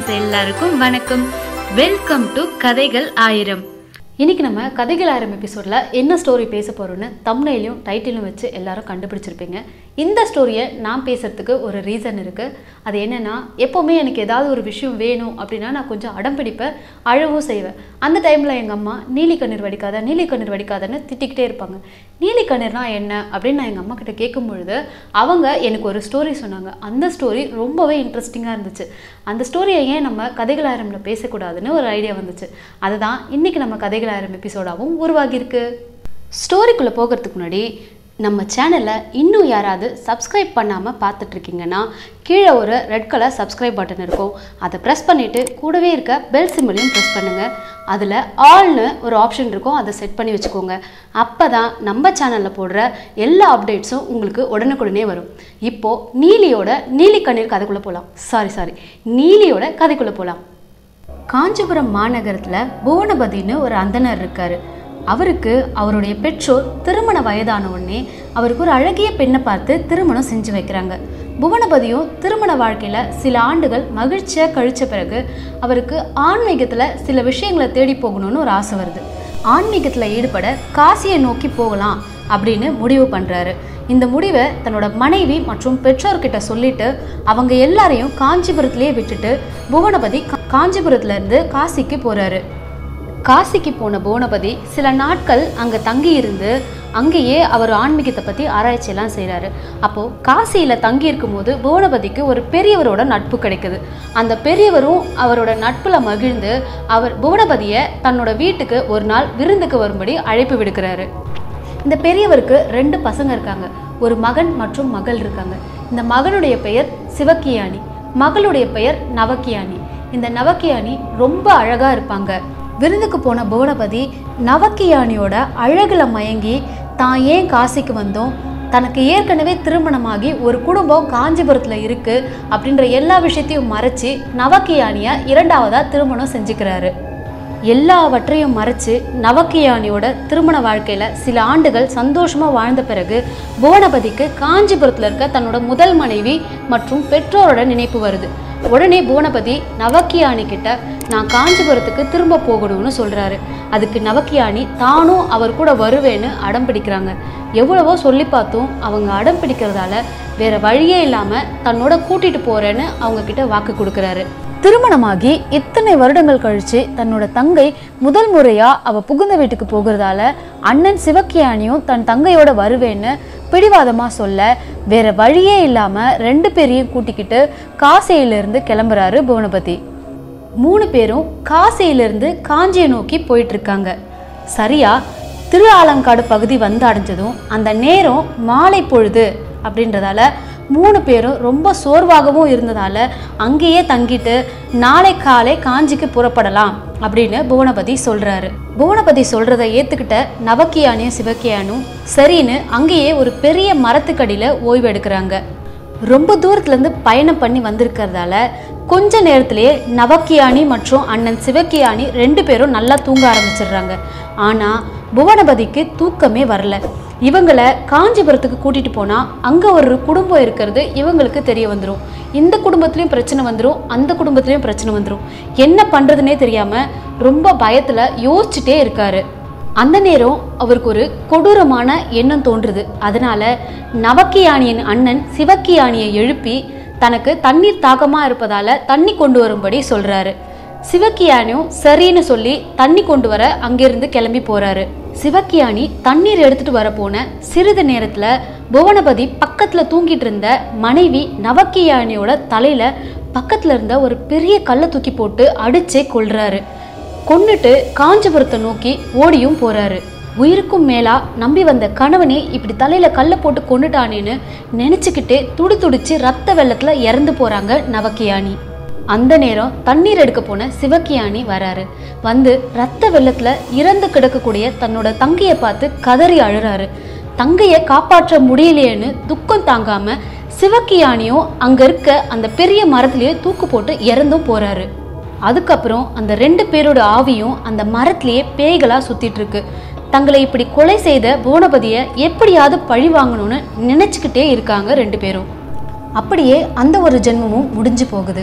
எல்லாருக்கும் வணக்கம் welcome to கதைகள் ஆயிரம் இன்னைக்கு நம்ம கதைகள் ஆயிரம் எபிசோடில் என்ன ஸ்டோரி பேச போகிறோன்னு தம்னையிலையும் டைட்டிலும் வச்சு எல்லாரும் கண்டுபிடிச்சிருப்பீங்க இந்த ஸ்டோரியை நான் பேசுறதுக்கு ஒரு ரீசன் இருக்குது அது என்னென்னா எப்போவுமே எனக்கு ஏதாவது ஒரு விஷயம் வேணும் அப்படின்னா நான் கொஞ்சம் அடம் பிடிப்பேன் அழவும் செய்வேன் அந்த டைமில் எங்கள் அம்மா நீலி கண்ணீர் வடிக்காத நீலி கண்ணீர் வடிக்காதன்னு திட்டிக்கிட்டே இருப்பாங்க நீலி கண்ணீர்னா என்ன அப்படின்னு நான் எங்கள் அம்மா கிட்ட கேட்கும் பொழுது அவங்க எனக்கு ஒரு ஸ்டோரி சொன்னாங்க அந்த ஸ்டோரி ரொம்பவே இன்ட்ரெஸ்டிங்காக இருந்துச்சு அந்த ஸ்டோரியை ஏன் நம்ம கதைகள் ஆயிரம்ல பேசக்கூடாதுன்னு ஒரு ஐடியா வந்துச்சு அதுதான் இன்னைக்கு நம்ம கதைகள் ஆயிரம் எபிசோடாகவும் உருவாகியிருக்கு ஸ்டோரிக்குள்ளே போகிறதுக்கு முன்னாடி நம்ம சேனலை இன்னும் யாராவது சப்ஸ்கிரைப் பண்ணாமல் பார்த்துட்ருக்கீங்கன்னா கீழே ஒரு ரெட் கலர் சப்ஸ்கிரைப் பட்டன் இருக்கும் அதை ப்ரெஸ் பண்ணிவிட்டு கூடவே இருக்க பெல் சிம்பிளையும் ப்ரெஸ் பண்ணுங்கள் அதில் ஆல்னு ஒரு ஆப்ஷன் இருக்கும் அதை செட் பண்ணி வச்சுக்கோங்க அப்போ தான் நம்ம சேனலில் போடுற எல்லா அப்டேட்ஸும் உங்களுக்கு உடனுக்குடனே வரும் இப்போது நீலியோட நீலி கண்ணீர் கதைக்குள்ளே போகலாம் சாரி சாரி நீலியோட கதைக்குள்ளே போகலாம் காஞ்சிபுரம் மாநகரத்தில் புவனபதினு ஒரு அந்தனர் இருக்காரு அவருக்கு அவருடைய பெற்றோர் திருமண வயதான உடனே அவருக்கு ஒரு அழகிய பெண்ணை பார்த்து திருமணம் செஞ்சு வைக்கிறாங்க புவனபதியும் திருமண வாழ்க்கையில் சில ஆண்டுகள் மகிழ்ச்சியாக கழிச்ச பிறகு அவருக்கு ஆன்மீகத்தில் சில விஷயங்களை தேடி போகணும்னு ஒரு ஆசை வருது ஆன்மீகத்தில் ஈடுபட காசியை நோக்கி போகலாம் அப்படின்னு முடிவு பண்ணுறாரு இந்த முடிவை தன்னோட மனைவி மற்றும் பெற்றோர்கிட்ட சொல்லிட்டு அவங்க எல்லாரையும் காஞ்சிபுரத்திலேயே விட்டுட்டு புவனபதி கா- காஞ்சிபுரத்துல இருந்து காசிக்கு போறாரு காசிக்கு போன புவனபதி சில நாட்கள் அங்கே தங்கி இருந்து அங்கேயே அவர் ஆன்மீகத்தை பற்றி ஆராய்ச்சியெல்லாம் செய்கிறாரு அப்போது காசியில் தங்கி இருக்கும்போது புவனபதிக்கு ஒரு பெரியவரோட நட்பு கிடைக்குது அந்த பெரியவரும் அவரோட நட்பில் மகிழ்ந்து அவர் புவனபதியை தன்னோட வீட்டுக்கு ஒரு நாள் விருந்துக்கு வரும்படி அழைப்பு விடுக்கிறாரு இந்த பெரியவருக்கு ரெண்டு பசங்க இருக்காங்க ஒரு மகன் மற்றும் மகள் இருக்காங்க இந்த மகனுடைய பெயர் சிவக்கியானி மகளுடைய பெயர் நவக்கியானி இந்த நவக்கியானி ரொம்ப அழகா இருப்பாங்க விருந்துக்கு போன புவனபதி நவக்கியானியோட அழகுல மயங்கி தான் ஏன் காசிக்கு வந்தோம் தனக்கு ஏற்கனவே திருமணமாகி ஒரு குடும்பம் காஞ்சிபுரத்தில் இருக்கு அப்படின்ற எல்லா விஷயத்தையும் மறைச்சு நவக்கியானியை இரண்டாவதா திருமணம் செஞ்சுக்கிறாரு எல்லாவற்றையும் மறைச்சு நவக்கியானியோட திருமண வாழ்க்கையில் சில ஆண்டுகள் சந்தோஷமாக வாழ்ந்த பிறகு புவனபதிக்கு காஞ்சிபுரத்தில் இருக்க தன்னோட முதல் மனைவி மற்றும் பெற்றோரோட நினைப்பு வருது உடனே புவனபதி நவக்கியானி கிட்ட நான் காஞ்சிபுரத்துக்கு திரும்ப போகணும்னு சொல்கிறாரு அதுக்கு நவக்கியானி தானும் அவர் கூட வருவேன்னு அடம் பிடிக்கிறாங்க எவ்வளவோ சொல்லி பார்த்தும் அவங்க அடம் பிடிக்கிறதால வேற வழியே இல்லாமல் தன்னோட கூட்டிட்டு போறேன்னு அவங்க கிட்ட வாக்கு கொடுக்குறாரு திருமணமாகி இத்தனை வருடங்கள் கழிச்சு தன்னோட தங்கை முதல் முறையா அவ புகுந்த வீட்டுக்கு போகிறதால அண்ணன் சிவக்கியானியும் தன் தங்கையோட வருவேன்னு பிடிவாதமா சொல்ல வேற வழியே இல்லாம ரெண்டு பேரையும் கூட்டிக்கிட்டு காசியிலிருந்து கிளம்புறாரு புவனபதி மூணு பேரும் காசியிலிருந்து காஞ்சியை நோக்கி போயிட்டு இருக்காங்க சரியா திரு ஆலங்காடு பகுதி வந்து அடைஞ்சதும் அந்த நேரம் மாலை பொழுது அப்படின்றதால மூணு பேரும் ரொம்ப சோர்வாகவும் இருந்ததால அங்கேயே தங்கிட்டு நாளை காலை காஞ்சிக்கு புறப்படலாம் அப்படின்னு புவனபதி சொல்றாரு புவனபதி சொல்றதை ஏத்துக்கிட்ட நவக்கியானியும் சிவக்கியானும் சரின்னு அங்கேயே ஒரு பெரிய மரத்துக்கடியில ஓய்வு எடுக்கிறாங்க ரொம்ப தூரத்துலேருந்து பயணம் பண்ணி வந்திருக்கிறதால கொஞ்ச நேரத்திலேயே நவக்கியானி மற்றும் அண்ணன் சிவக்கியானி ரெண்டு பேரும் நல்லா தூங்க ஆரம்பிச்சிடுறாங்க ஆனால் புவனபதிக்கு தூக்கமே வரல இவங்களை காஞ்சிபுரத்துக்கு கூட்டிட்டு போனால் அங்கே ஒரு குடும்பம் இருக்கிறது இவங்களுக்கு தெரிய வந்துடும் இந்த குடும்பத்துலேயும் பிரச்சனை வந்துடும் அந்த குடும்பத்துலேயும் பிரச்சனை வந்துடும் என்ன பண்ணுறதுனே தெரியாமல் ரொம்ப பயத்தில் யோசிச்சுட்டே இருக்காரு அந்த நேரம் அவருக்கு ஒரு கொடூரமான எண்ணம் தோன்றுது அதனால நவக்கியானியின் அண்ணன் சிவக்கியானியை எழுப்பி தனக்கு தண்ணீர் தாகமா இருப்பதால தண்ணி கொண்டு வரும்படி சொல்றாரு சிவக்கியானியும் சரின்னு சொல்லி தண்ணி கொண்டு வர அங்கிருந்து கிளம்பி போறாரு சிவக்கியானி தண்ணீர் எடுத்துட்டு வர போன சிறிது நேரத்துல புவனபதி பக்கத்துல தூங்கிட்டு இருந்த மனைவி நவக்கியானியோட தலையில பக்கத்துல இருந்த ஒரு பெரிய கல்லை தூக்கி போட்டு அடிச்சே கொல்றாரு கொன்னுட்டு காஞ்சிபுரத்தை நோக்கி ஓடியும் போறாரு உயிருக்கும் மேலா நம்பி வந்த கணவனே இப்படி தலையில கல்லை போட்டு கொண்டுட்டானேன்னு நினைச்சுக்கிட்டே துடி துடிச்சு ரத்த வெள்ளத்துல இறந்து போறாங்க நவக்கியானி அந்த நேரம் தண்ணீர் எடுக்க போன சிவக்கியானி வராரு வந்து ரத்த வெள்ளத்துல இறந்து கிடக்கக்கூடிய தன்னோட தங்கையை பார்த்து கதறி அழுறாரு தங்கையை காப்பாற்ற முடியலையேன்னு துக்கம் தாங்காம சிவக்கியானியும் அங்க இருக்க அந்த பெரிய மரத்திலேயே தூக்கு போட்டு இறந்தும் போறாரு அதுக்கப்புறம் அந்த ரெண்டு பேரோட ஆவியும் அந்த மரத்திலேயே பேய்களா சுத்திட்டு இருக்கு தங்களை இப்படி கொலை செய்த புவனபதியை எப்படியாவது பழி வாங்கணும்னு நினைச்சுக்கிட்டே இருக்காங்க ரெண்டு பேரும் அப்படியே அந்த ஒரு ஜென்மமும் முடிஞ்சு போகுது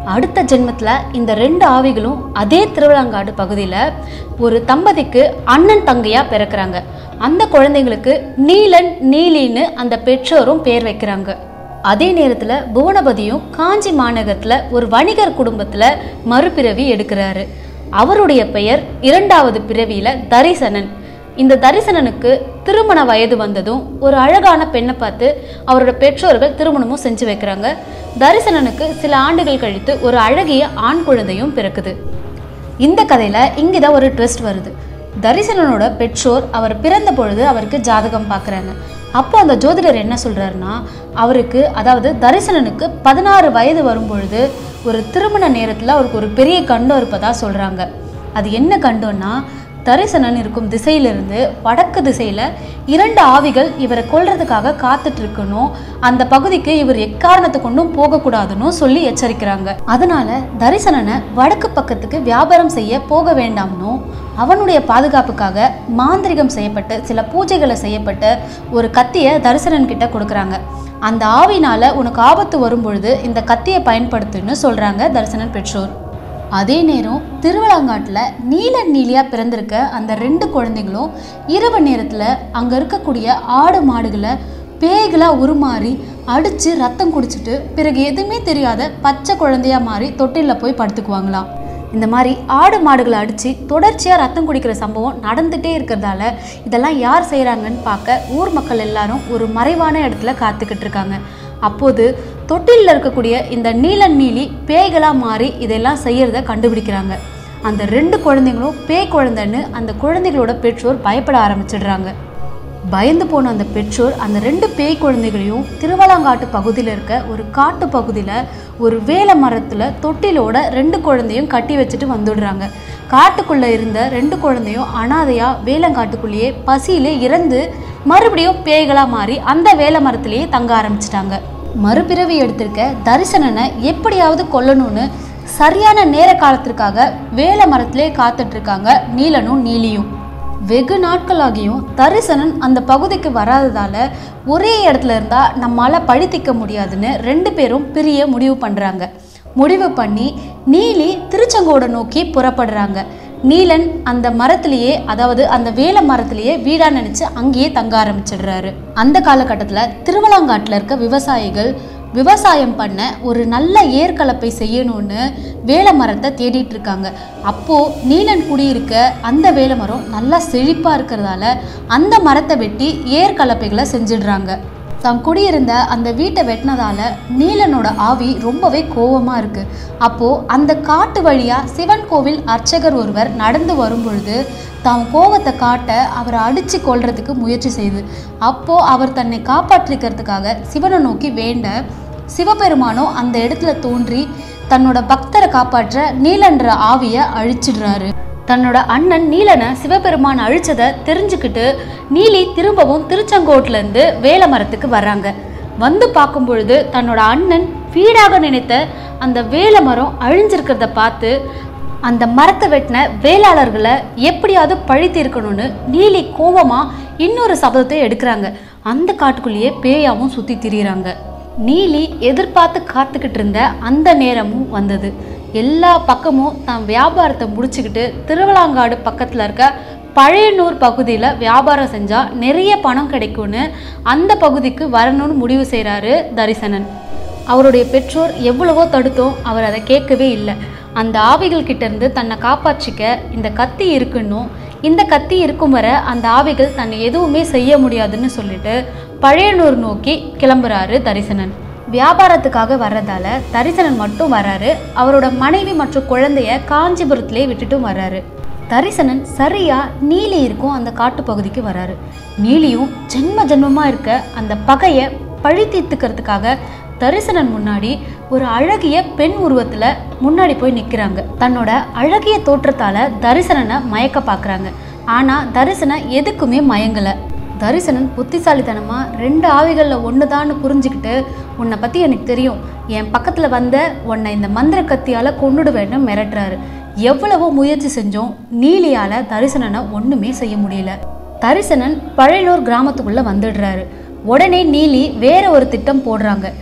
அடுத்த ஜென்மத்தில் இந்த ரெண்டு ஆவிகளும் அதே திருவிழாங்காடு பகுதியில் ஒரு தம்பதிக்கு அண்ணன் தங்கையாக பிறக்கிறாங்க அந்த குழந்தைங்களுக்கு நீலன் நீலின்னு அந்த பெற்றோரும் பேர் வைக்கிறாங்க அதே நேரத்தில் புவனபதியும் காஞ்சி மாநகரத்தில் ஒரு வணிகர் குடும்பத்தில் மறுபிறவி எடுக்கிறாரு அவருடைய பெயர் இரண்டாவது பிறவியில் தரிசனன் இந்த தரிசனனுக்கு திருமண வயது வந்ததும் ஒரு அழகான பெண்ணை பார்த்து அவரோட பெற்றோர்கள் திருமணமும் செஞ்சு வைக்கிறாங்க தரிசனனுக்கு சில ஆண்டுகள் கழித்து ஒரு அழகிய ஆண் குழந்தையும் பிறக்குது இந்த கதையில இங்கதான் ஒரு ட்விஸ்ட் வருது தரிசனனோட பெற்றோர் அவர் பிறந்த பொழுது அவருக்கு ஜாதகம் பார்க்குறாங்க அப்போ அந்த ஜோதிடர் என்ன சொல்றாருன்னா அவருக்கு அதாவது தரிசனனுக்கு பதினாறு வயது வரும் பொழுது ஒரு திருமண நேரத்தில் அவருக்கு ஒரு பெரிய கண்டம் இருப்பதா சொல்றாங்க அது என்ன கண்டம்னா தரிசனன் இருக்கும் திசையிலிருந்து வடக்கு திசையில இரண்டு ஆவிகள் இவரை கொல்றதுக்காக காத்துட்டு இருக்கணும் அந்த பகுதிக்கு இவர் எக்காரணத்தை கொண்டும் போகக்கூடாதுன்னு சொல்லி எச்சரிக்கிறாங்க அதனால தரிசனனை வடக்கு பக்கத்துக்கு வியாபாரம் செய்ய போக வேண்டாம்னும் அவனுடைய பாதுகாப்புக்காக மாந்திரிகம் செய்யப்பட்டு சில பூஜைகளை செய்யப்பட்ட ஒரு கத்தியை தரிசனன் கிட்ட கொடுக்குறாங்க அந்த ஆவினால உனக்கு ஆபத்து வரும் பொழுது இந்த கத்தியை பயன்படுத்துன்னு சொல்றாங்க தரிசனன் பெற்றோர் அதே நேரம் திருவிழாங்காட்டில் நீல நீலியாக பிறந்திருக்க அந்த ரெண்டு குழந்தைங்களும் இரவு நேரத்தில் அங்கே இருக்கக்கூடிய ஆடு மாடுகளை பேய்களாக உருமாறி அடித்து ரத்தம் குடிச்சிட்டு பிறகு எதுவுமே தெரியாத பச்சை குழந்தையா மாறி தொட்டிலில் போய் படுத்துக்குவாங்களாம் இந்த மாதிரி ஆடு மாடுகளை அடித்து தொடர்ச்சியாக ரத்தம் குடிக்கிற சம்பவம் நடந்துகிட்டே இருக்கிறதால இதெல்லாம் யார் செய்கிறாங்கன்னு பார்க்க ஊர் மக்கள் எல்லாரும் ஒரு மறைவான இடத்துல காத்துக்கிட்டு இருக்காங்க அப்போது தொட்டிலில் இருக்கக்கூடிய இந்த நீலன் நீலி பேய்களாக மாறி இதெல்லாம் செய்யறத கண்டுபிடிக்கிறாங்க அந்த ரெண்டு குழந்தைங்களும் பேய் குழந்தைன்னு அந்த குழந்தைகளோட பெற்றோர் பயப்பட ஆரம்பிச்சிடுறாங்க பயந்து போன அந்த பெற்றோர் அந்த ரெண்டு பேய் குழந்தைகளையும் திருவலாங்காட்டு பகுதியில் இருக்க ஒரு காட்டு பகுதியில் ஒரு வேலை மரத்தில் தொட்டிலோட ரெண்டு குழந்தையும் கட்டி வச்சுட்டு வந்துடுறாங்க காட்டுக்குள்ளே இருந்த ரெண்டு குழந்தையும் அனாதையாக வேலங்காட்டுக்குள்ளேயே பசியிலே இறந்து மறுபடியும் பேய்களாக மாறி அந்த வேலை மரத்திலேயே தங்க ஆரம்பிச்சிட்டாங்க மறுபிறவி எடுத்திருக்க தரிசனனை எப்படியாவது கொல்லணும்னு சரியான நேர காலத்திற்காக வேலை மரத்திலே காத்துட்டு இருக்காங்க நீலனும் நீலியும் வெகு நாட்களாகியும் தரிசனன் அந்த பகுதிக்கு வராததால ஒரே இடத்துல இருந்தா நம்மால பழித்திக்க முடியாதுன்னு ரெண்டு பேரும் பிரிய முடிவு பண்றாங்க முடிவு பண்ணி நீலி திருச்செங்கோடை நோக்கி புறப்படுறாங்க நீலன் அந்த மரத்திலேயே அதாவது அந்த வேலை மரத்திலேயே வீடா நினைச்சு அங்கேயே தங்க ஆரம்பிச்சிடுறாரு அந்த காலகட்டத்தில் திருவலாங்காட்டில் இருக்க விவசாயிகள் விவசாயம் பண்ண ஒரு நல்ல ஏற்கலப்பை செய்யணும்னு வேலை மரத்தை தேடிட்டு இருக்காங்க அப்போ நீலன் குடியிருக்க அந்த வேலை மரம் நல்லா செழிப்பா இருக்கிறதால அந்த மரத்தை வெட்டி ஏற்கலப்பைகளை செஞ்சிடுறாங்க தாம் குடியிருந்த அந்த வீட்டை வெட்டினதால நீலனோட ஆவி ரொம்பவே கோவமா இருக்கு அப்போ அந்த காட்டு வழியா சிவன் கோவில் அர்ச்சகர் ஒருவர் நடந்து வரும் பொழுது தாம் கோவத்தை காட்ட அவரை அடிச்சு கொல்றதுக்கு முயற்சி செய்து அப்போ அவர் தன்னை காப்பாற்றிக்கிறதுக்காக சிவனை நோக்கி வேண்ட சிவபெருமானோ அந்த இடத்துல தோன்றி தன்னோட பக்தரை காப்பாற்ற நீலன்ற ஆவியை அழிச்சிடுறாரு தன்னோட அண்ணன் நீலனை சிவபெருமான் அழிச்சதை தெரிஞ்சுக்கிட்டு நீலி திரும்பவும் திருச்செங்கோட்டுல இருந்து வேலை மரத்துக்கு வர்றாங்க வந்து பார்க்கும் பொழுது தன்னோட அண்ணன் வீடாக நினைத்த அந்த வேலை மரம் அழிஞ்சிருக்கிறத பார்த்து அந்த மரத்தை வெட்டின வேளாளர்களை எப்படியாவது பழி தீர்க்கணும்னு நீலி கோவமா இன்னொரு சபதத்தை எடுக்கிறாங்க அந்த காட்டுக்குள்ளேயே பேயாவும் சுத்தி திரியிறாங்க நீலி எதிர்பார்த்து காத்துக்கிட்டு இருந்த அந்த நேரமும் வந்தது எல்லா பக்கமும் தான் வியாபாரத்தை முடிச்சுக்கிட்டு திருவலாங்காடு பக்கத்தில் இருக்க பழையனூர் பகுதியில் வியாபாரம் செஞ்சால் நிறைய பணம் கிடைக்கும்னு அந்த பகுதிக்கு வரணும்னு முடிவு செய்கிறாரு தரிசனன் அவருடைய பெற்றோர் எவ்வளவோ தடுத்தோம் அவர் அதை கேட்கவே இல்லை அந்த ஆவிகள் கிட்ட இருந்து தன்னை காப்பாற்றிக்க இந்த கத்தி இருக்குன்னும் இந்த கத்தி இருக்கும் வரை அந்த ஆவிகள் தன்னை எதுவுமே செய்ய முடியாதுன்னு சொல்லிட்டு பழையனூர் நோக்கி கிளம்புறாரு தரிசனன் வியாபாரத்துக்காக வர்றதால தரிசனன் மட்டும் வராரு அவரோட மனைவி மற்றும் குழந்தைய காஞ்சிபுரத்திலே விட்டுட்டும் வர்றாரு தரிசனன் சரியா நீலி இருக்கும் அந்த காட்டுப்பகுதிக்கு வராரு நீலியும் ஜென்ம ஜென்மமா இருக்க அந்த பகையை பழி தீர்த்துக்கிறதுக்காக தரிசனன் முன்னாடி ஒரு அழகிய பெண் உருவத்துல முன்னாடி போய் நிக்கிறாங்க தன்னோட அழகிய தோற்றத்தால தரிசனனை மயக்க பார்க்கறாங்க ஆனா தரிசனன் எதுக்குமே மயங்கல தரிசனன் புத்திசாலித்தனமா ரெண்டு ஆவிகளில் ஒன்று புரிஞ்சுக்கிட்டு உன்னை பற்றி எனக்கு தெரியும் என் பக்கத்தில் வந்த உன்னை இந்த மந்திர கத்தியால் கொன்னுடுவேன்னு மிரட்டுறாரு எவ்வளவோ முயற்சி செஞ்சோம் நீலியால் தரிசனனை ஒன்றுமே செய்ய முடியல தரிசனன் பழையனூர் கிராமத்துக்குள்ளே வந்துடுறாரு உடனே நீலி வேற ஒரு திட்டம் போடுறாங்க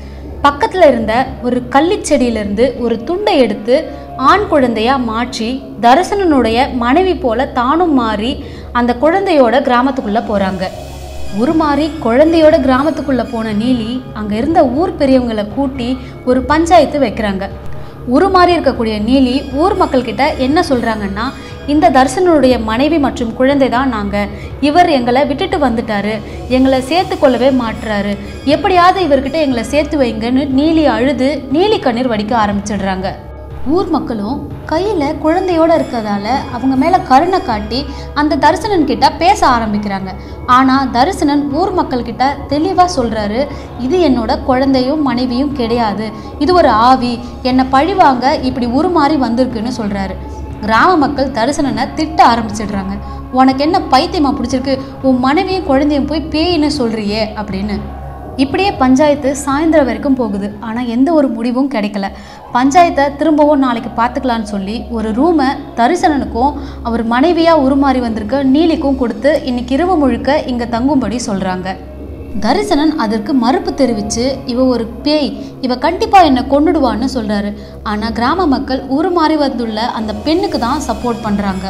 பக்கத்தில் இருந்த ஒரு கள்ளிச்செடியிலிருந்து ஒரு துண்டை எடுத்து ஆண் குழந்தையா மாற்றி தரிசனனுடைய மனைவி போல தானும் மாறி அந்த குழந்தையோட கிராமத்துக்குள்ள போறாங்க உருமாறி குழந்தையோட கிராமத்துக்குள்ள போன நீலி அங்க இருந்த ஊர் பெரியவங்களை கூட்டி ஒரு பஞ்சாயத்து வைக்கிறாங்க உருமாறி இருக்கக்கூடிய நீலி ஊர் மக்கள்கிட்ட என்ன சொல்றாங்கன்னா இந்த தரிசனனுடைய மனைவி மற்றும் குழந்தை தான் நாங்க இவர் எங்களை விட்டுட்டு வந்துட்டாரு எங்களை சேர்த்து கொள்ளவே மாட்டுறாரு எப்படியாவது இவர்கிட்ட எங்களை சேர்த்து வைங்கன்னு நீலி அழுது நீலி கண்ணீர் வடிக்க ஆரம்பிச்சிடுறாங்க ஊர் மக்களும் கையில் குழந்தையோட இருக்கிறதால அவங்க மேலே கருணை காட்டி அந்த தரிசனன் கிட்ட பேச ஆரம்பிக்கிறாங்க ஆனால் தரிசனன் ஊர் மக்கள்கிட்ட தெளிவாக சொல்கிறாரு இது என்னோட குழந்தையும் மனைவியும் கிடையாது இது ஒரு ஆவி என்னை பழிவாங்க இப்படி உருமாறி வந்திருக்குன்னு சொல்கிறாரு கிராம மக்கள் தரிசனனை திட்ட ஆரம்பிச்சிடுறாங்க உனக்கு என்ன பைத்தியமா பிடிச்சிருக்கு உன் மனைவியும் குழந்தையும் போய் பேயின்னு சொல்றியே அப்படின்னு இப்படியே பஞ்சாயத்து சாயந்தரம் வரைக்கும் போகுது ஆனால் எந்த ஒரு முடிவும் கிடைக்கல பஞ்சாயத்தை திரும்பவும் நாளைக்கு பார்த்துக்கலான்னு சொல்லி ஒரு ரூமை தரிசனனுக்கும் அவர் மனைவியாக உருமாறி வந்திருக்க நீலிக்கும் கொடுத்து இன்னைக்கு இரவு முழுக்க இங்கே தங்கும்படி சொல்கிறாங்க தரிசனன் அதற்கு மறுப்பு தெரிவித்து இவ ஒரு பேய் இவ கண்டிப்பாக என்னை கொன்னுடுவான்னு சொல்கிறாரு ஆனால் கிராம மக்கள் உருமாறி வந்துள்ள அந்த பெண்ணுக்கு தான் சப்போர்ட் பண்ணுறாங்க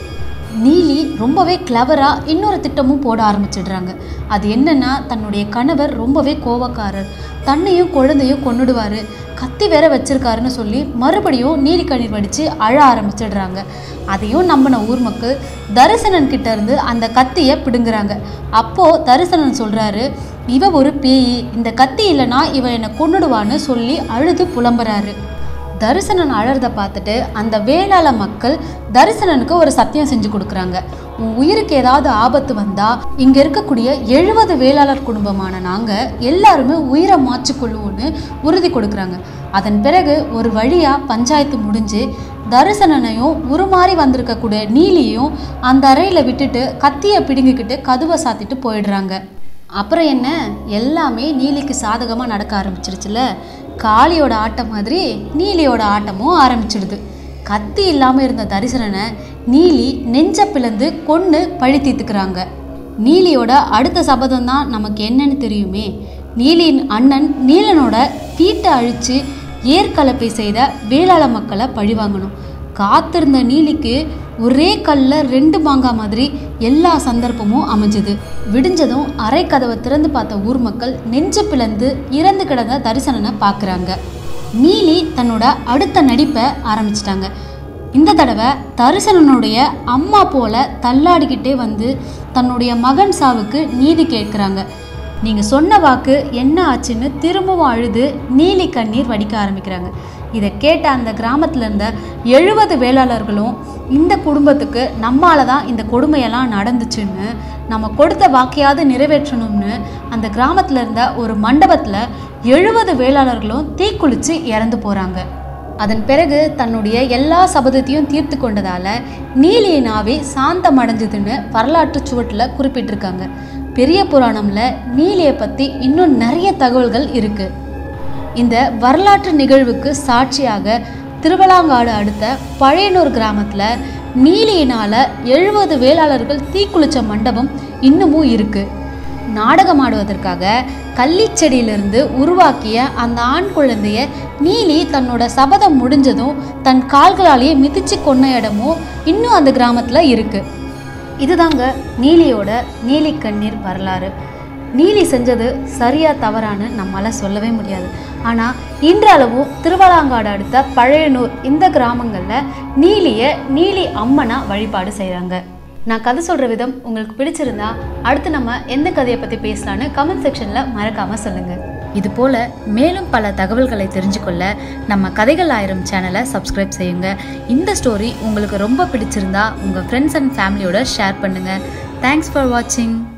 நீலி ரொம்பவே கிளவராக இன்னொரு திட்டமும் போட ஆரம்பிச்சிடுறாங்க அது என்னன்னா தன்னுடைய கணவர் ரொம்பவே கோவக்காரர் தன்னையும் குழந்தையும் கொன்னுடுவார் கத்தி வேற வச்சிருக்காருன்னு சொல்லி மறுபடியும் நீலி கண்ணீர் வடித்து அழ ஆரம்பிச்சிடுறாங்க அதையும் நம்பின ஊர் மக்கள் தரிசனன் கிட்ட இருந்து அந்த கத்தியை பிடுங்குறாங்க அப்போ தரிசனன் சொல்றாரு இவ ஒரு பேய் இந்த கத்தி இல்லைன்னா இவ என்னை கொன்னுடுவான்னு சொல்லி அழுது புலம்புறாரு தரிசனன் அழறத பார்த்துட்டு அந்த வேளாள மக்கள் தரிசனனுக்கு ஒரு சத்தியம் செஞ்சு கொடுக்குறாங்க உன் உயிருக்கு ஏதாவது ஆபத்து வந்தா இங்க இருக்கக்கூடிய எழுபது வேளாளர் குடும்பமான நாங்க எல்லாருமே உயிரை மாற்றிக்கொள்வோம்னு உறுதி கொடுக்குறாங்க அதன் பிறகு ஒரு வழியா பஞ்சாயத்து முடிஞ்சு தரிசனனையும் உருமாறி வந்திருக்கக்கூடிய நீலியும் அந்த அறையில விட்டுட்டு கத்தியை பிடுங்கிக்கிட்டு கதவை சாத்திட்டு போயிடுறாங்க அப்புறம் என்ன எல்லாமே நீலிக்கு சாதகமாக நடக்க ஆரம்பிச்சிருச்சுல காளியோட ஆட்டம் மாதிரி நீலியோட ஆட்டமும் ஆரம்பிச்சிடுது கத்தி இல்லாமல் இருந்த தரிசனனை நீலி நெஞ்ச பிளந்து கொன்று பழி தீர்த்துக்கிறாங்க நீலியோட அடுத்த சபதம் தான் நமக்கு என்னன்னு தெரியுமே நீலியின் அண்ணன் நீலனோட வீட்டை அழித்து ஏற்கலப்பை செய்த வேளாள மக்களை பழிவாங்கணும் காத்திருந்த நீலிக்கு ஒரே கல்ல ரெண்டு மாங்காய் மாதிரி எல்லா சந்தர்ப்பமும் அமைஞ்சது விடிஞ்சதும் அரை கதவை திறந்து பார்த்த ஊர் மக்கள் நெஞ்சு பிளந்து இறந்து கிடந்த தரிசனனை பார்க்குறாங்க நீலி தன்னோட அடுத்த நடிப்பை ஆரம்பிச்சிட்டாங்க இந்த தடவை தரிசனனுடைய அம்மா போல தள்ளாடிக்கிட்டே வந்து தன்னுடைய மகன் சாவுக்கு நீதி கேட்குறாங்க நீங்கள் சொன்ன வாக்கு என்ன ஆச்சுன்னு திரும்பவும் அழுது நீலி கண்ணீர் வடிக்க ஆரம்பிக்கிறாங்க இதை கேட்ட அந்த கிராமத்தில் இருந்த எழுபது வேளாளர்களும் இந்த குடும்பத்துக்கு நம்மால தான் இந்த கொடுமையெல்லாம் நடந்துச்சுன்னு நம்ம கொடுத்த வாக்கையாவது நிறைவேற்றணும்னு அந்த கிராமத்தில் இருந்த ஒரு மண்டபத்தில் எழுபது வேளாளர்களும் தீக்குளிச்சு இறந்து போகிறாங்க அதன் பிறகு தன்னுடைய எல்லா சபதத்தையும் தீர்த்து கொண்டதால நீலியின் ஆவி சாந்தம் அடைஞ்சதுன்னு வரலாற்று சுவட்டில் குறிப்பிட்டிருக்காங்க பெரிய புராணம்ல நீலியை பற்றி இன்னும் நிறைய தகவல்கள் இருக்கு இந்த வரலாற்று நிகழ்வுக்கு சாட்சியாக திருவலாங்காடு அடுத்த பழையனூர் கிராமத்தில் நீலியினால் எழுபது வேளாளர்கள் தீக்குளிச்ச மண்டபம் இன்னமும் இருக்குது நாடகம் ஆடுவதற்காக கள்ளிச்செடியிலிருந்து உருவாக்கிய அந்த ஆண் குழந்தைய நீலி தன்னோட சபதம் முடிஞ்சதும் தன் கால்களாலேயே மிதிச்சு கொன்ன இடமும் இன்னும் அந்த கிராமத்தில் இருக்குது இதுதாங்க நீலியோட நீலி கண்ணீர் வரலாறு நீலி செஞ்சது சரியா தவறான்னு நம்மளால சொல்லவே முடியாது ஆனால் இன்றளவும் திருவலாங்காடு அடுத்த பழையனூர் இந்த கிராமங்களில் நீலியை நீலி அம்மனா வழிபாடு செய்கிறாங்க நான் கதை சொல்கிற விதம் உங்களுக்கு பிடிச்சிருந்தா அடுத்து நம்ம எந்த கதையை பற்றி பேசலான்னு கமெண்ட் செக்ஷனில் மறக்காமல் சொல்லுங்கள் இது போல் மேலும் பல தகவல்களை தெரிஞ்சுக்கொள்ள நம்ம கதைகள் ஆயிரம் சேனலை சப்ஸ்கிரைப் செய்யுங்க இந்த ஸ்டோரி உங்களுக்கு ரொம்ப பிடிச்சிருந்தா உங்கள் ஃப்ரெண்ட்ஸ் அண்ட் ஃபேமிலியோட ஷேர் பண்ணுங்கள் தேங்க்ஸ் ஃபார் வாட்சிங்